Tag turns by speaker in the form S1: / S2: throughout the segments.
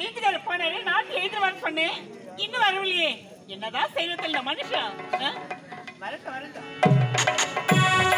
S1: வீட்டுக்கார போனாரு நாட்டு எழுதி வர சொன்னேன் இன்னும் வரவில்லையே என்னதான் செய்யறது இந்த மனுஷன் ஆ? வரட்டும் வரட்டும்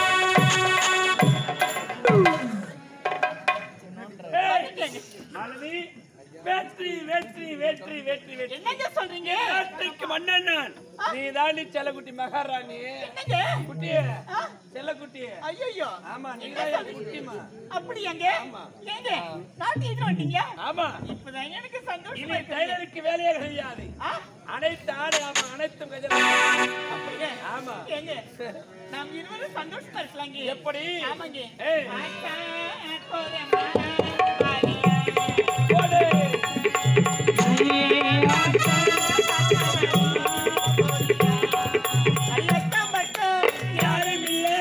S1: வரட்டுங்க.
S2: மாலதி வெற்றி வெற்றி வெற்றி வெற்றி வெற்றி
S1: என்னங்க சொல்றீங்க
S2: நாட்டுக்கு மன்னன் நான் நீ தாண்டி செல்லக்குட்டி மகாராணி
S1: என்னங்க
S2: குட்டியே
S1: ஆ?
S2: செல்லக்குட்டி
S1: ஐயோ
S2: ஆமா நீ
S1: என்ன
S2: தான் என்
S1: சொல்றீங்க?
S2: குட்டிமா
S1: அப்படியாங்க
S2: ஆமா.
S1: ஏங்க நாட்டு எழுதி வந்தீங்க
S2: ஆமா
S1: இப்பதான் எனக்கு சந்தோஷமா
S2: இனி
S1: இருக்கு.
S2: டைலருக்கு வேலையே கிடையாது
S1: ஆ?
S2: அனைத்து ஆடை ஆமா அனைத்தும் கஜலா
S1: அப்படியா?
S2: ஆமா
S1: ஏங்க நாம் இருவரும் சந்தோஷமா இருக்கலாங்க
S2: எப்படி
S1: ஆமாங்க
S2: ஏய்.
S1: ஆத்தா, கோரம்மா, வாரியா.
S2: போடு
S1: அள்ளக்கம் பக்கம்
S2: யாரும் இல்லை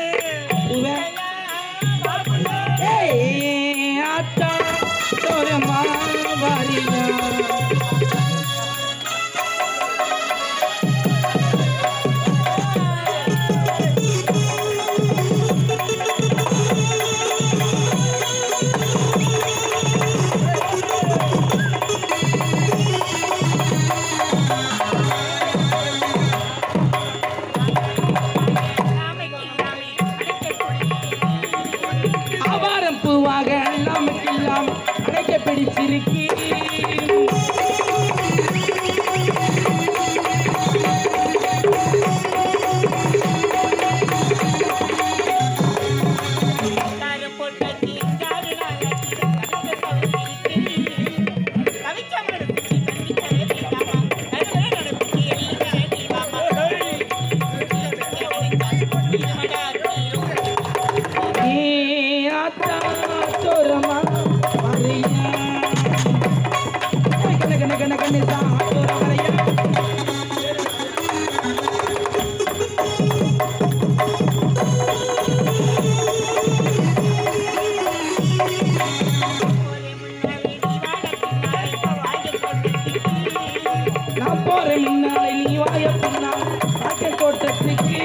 S1: ராமைக்கு ராமே, அழைக்கக்கூடிய
S3: ஆவாரம் பூவாக நமக்கெல்லாம் அடைக்க பிடிச்சிருக்கி
S1: தாரு பொட்டத்தி, தாரு நாகத்தி, கவிதை கவிதை கவிச்சமடு சுத்தி கண்ணி கரடி ராமா, கருவறை நடப்புத்தி எல்லை கரடி ராமா. இருமடா தீரும்.
S3: ஏ ஆத்தா சோரமா வரையா கண்ண கண்ண கண்ண கண்ண சா சோர வரையா
S1: ஒரே முன்னாலே நீ வாழ பின்னாலே வாயில் கொண்டு
S3: நான் போறேன் முன்னாலே நீ வாய பின்னால் வாக்க தோட்டத்துக்கு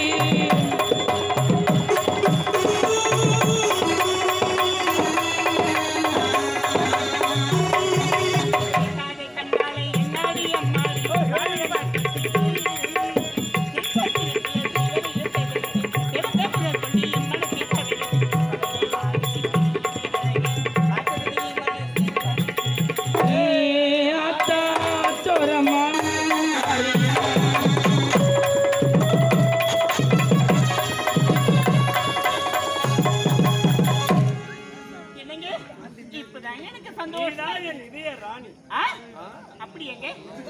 S1: கண்ணாலே கண்ணாலே என்னாடி அம்மாடி வாழ்வு வாழ்க்கை
S3: ஏ ஆத்தா சோரமா வரையா
S1: என்னங்க இப்பதான் எனக்கு சந்தோஷம்
S2: நீதான் என் இதய ராணி
S1: ஆ? அப்படியாங்க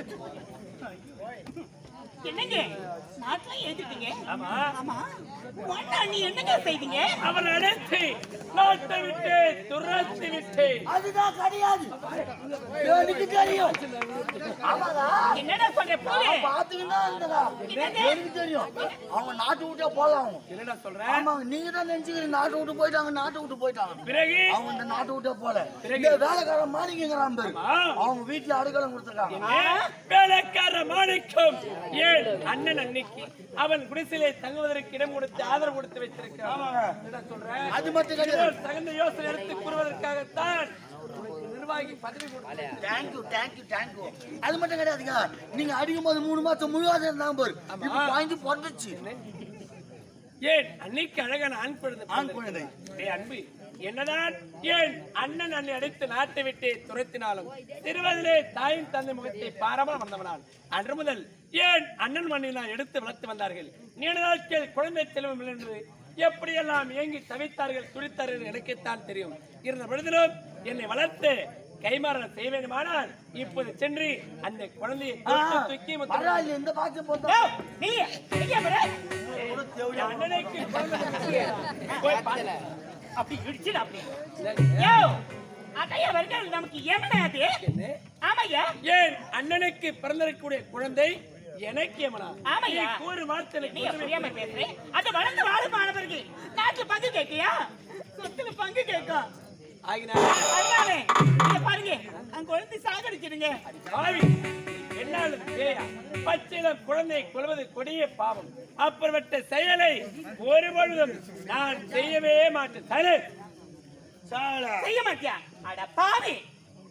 S1: என்னங்க நாட்டுல ஏத்துட்டீங்க
S2: ஆமா
S1: ஆமா ஒன்னா நீ என்னங்க செய்தீங்க
S2: அவன் அழைத்து நாட்டை விட்டு துரத்தி விட்டு
S4: அதுதான் கிடையாது எனக்கு தெரியும் ஆமாடா
S1: என்னடா சொல்ற போலே
S4: பாத்துக்கிட்டா இருந்ததா
S1: என்னது?
S4: எனக்கு தெரியும் அவங்க நாட்டு விட்டே போலாம் அவங்க
S2: என்னடா சொல்ற
S4: ஆமா நீங்க தான் நினைச்சுக்கிறீங்க நாட்டை விட்டு போயிட்டாங்க நாட்டை விட்டு போயிட்டாங்க
S2: பிறகு
S4: அவங்க இந்த நாட்டை விட்டே போல இந்த வேலைக்கார மாணிக்கங்கிறான் பேரு
S2: ஆ.
S4: அவங்க வீட்டுல அடுக்கலம் கொடுத்துருக்காங்க
S2: ஏன் வேலைக்கார மாணிக்கம் ஏன் அண்ணன் அன்னைக்கு அவன் குடிசையிலே தங்குவதற்கு இடம் கொடுத்து ஆதரவு கொடுத்து வைத்திருக்கிறான் என்னடா சொல்ற
S4: அது மட்டும்
S2: இதோ
S4: கிடையாது
S2: தகுந்த யோசனை எடுத்து கூறுவதற்காகத்தான் உனக்கு நிர்வாகி பதவி கொடுத்தேன்.
S4: தேங்க்யூ தேங்க்யூ தேங்க்யூ அது மட்டும் கிடையாதுங்க நீங்க அடிக்கும் போது மூணு மாசம் முழுவாத இருந்தாங்க பாரு இப்ப பாய்ந்து பிறந்துச்சு
S2: ஏன் அன்னைக்கு அழகான ஆண் குழந்தை
S4: ஆண் குழந்தை.
S2: டேய் அன்பு என்னதான் ஏன் அண்ணன் அன்னை அடித்து நாட்டை விட்டு துரத்தினாலும் சிறுவதிலே தாயின் தந்தை முகத்தை பாராமல் வந்தவனான் அன்று முதல் ஏன் அண்ணன் மண்ணை நான் எடுத்து வளர்த்து வந்தார்கள் நீண்ட நாட்கள் குழந்தை செல்வம் இல்லை என்று எப்படியெல்லாம் ஏங்கி தவித்தார்கள் துடித்தார்கள் எனக்குத்தான் தெரியும் இருந்த பொழுதிலும் என்னை வளர்த்து கைமாற செய்ய வேண்டுமானால் இப்போது சென்று அந்த குழந்தையை தொட்டு தூக்கி முத்தமிட்டு
S4: பரவாயில்ல இந்த பாக்கியம் போட்டா
S1: நீ எங்க வர
S2: என் அண்ணனுக்கு குழந்தை பிறந்தது. போய் பாரு.
S1: அப்படி இடிச்சிட அப்படி யோ அதையா வருகிறது நமக்கு எமனா அது ஆமாய்யா
S2: ஏன் அண்ணனுக்கு பிறந்திருக்கக்கூடிய குழந்தை எனக்கு எமனா
S1: ஆமாய்யா.
S2: நீ கூறு வார்த்தை
S1: நீ புரியாம பேசுறேன் அது வளர்ந்து வாழும் மாணவர்கள் நாட்டுல பங்கு கேட்கியா சொத்துல பங்கு கேட்கும்
S2: ஆகினார்
S1: அதனாலே இங்க பாருங்க அங்க குழந்தை சாகடிச்சிடுங்க
S2: பாவி என்னாலும் பேயா பச்சிலம் குழந்தை கொள்வது கொடிய பாவம் அப்புறப்பட்ட செயலை ஒரு பொழுதும் நான் செய்யவே மாட்டேன் சரி சாலா
S1: செய்ய மாட்டியா அட பாவி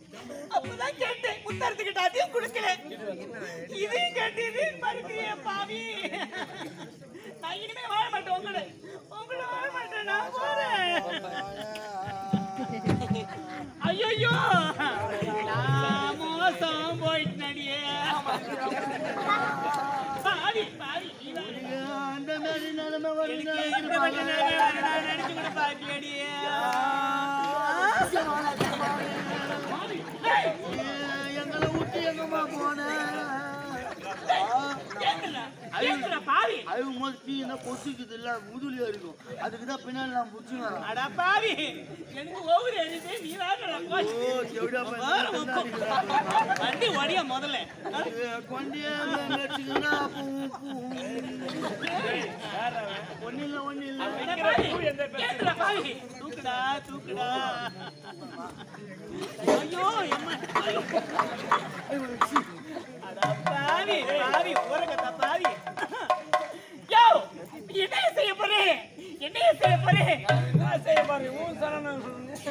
S1: அப்பதான் கேட்டேன் முத்தரத்துக்கிட்ட அதையும் கொடுக்கல இதையும் கேட்டு இதையும் மறுக்கிறியே பாவி நான் இனிமே வாழ மாட்டேன் உங்களை உங்களை வாழ மாட்டேன் நான் போறேன் ஐயோ நான் மோசம் போயிட்டு நடியே பாவி பாவி நீதான்
S4: அந்த மாதிரி நிலைமை வருங்க
S1: நினைச்சு கூட பாத்தியடியே
S4: எங்களை விட்டு எங்கம்மா போன
S1: கேக்குற பாவி
S4: அழுகும் போது தீ என்ன கொசுக்குது இல்ல முதுலியா இருக்கும் அதுக்கு தான் பின்னாடி நான் புடிச்சு வரேன்
S1: அட பாவி எனக்கு ஓவர் எழுதி நீ
S4: ஓ எவ்வளோ
S1: வண்டி ஒடிய முதல்ல
S4: கொண்டே வச்சுக்கோங்க அப்போ உப்பு ஒன்னும் இல்லை ஒன்னும் இல்லை
S1: கேக்குற பாவி தூக்குடா தூக்குடா ஐயோ எம்மா அட பாவி பாவி ஊரகத்த பாவி யோ என்ன செய்ய போறேன் என்ன செய்ய போறேன்
S2: என்ன செய்ய பாரு உன் சரணம்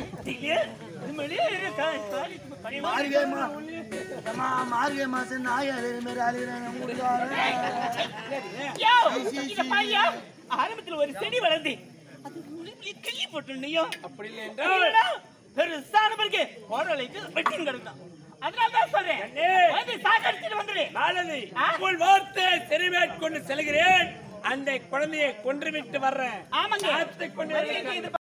S4: மார்கே மா அம்மா மார்கே மாசம் நாய் அழுகிற மாதிரி அழுகிறாங்க
S1: யோ இங்க பாரியா ஆரம்பத்துல ஒரு செடி வளர்ந்து அது முழுங்கி கிள்ளி போட்டுனையும்
S2: அப்படி இல்லை என்றால்
S1: பெருசான பிறகு ஓரளைக்கு வெட்டிங் கிடக்கும் அதனால தான் சொல்றேன்
S2: அண்ணே.
S1: வந்து சாக்கடிச்சிட்டு வந்துடு
S2: நாளதி
S1: ஆ?
S2: உங்கள் வார்த்தை செறிவேட் கொண்டு செல்கிறேன் அந்த குழந்தையை கொன்றுவிட்டு வர்றேன்
S1: ஆமாங்க
S2: ஆத்தை கொண்டு
S1: வந்து இது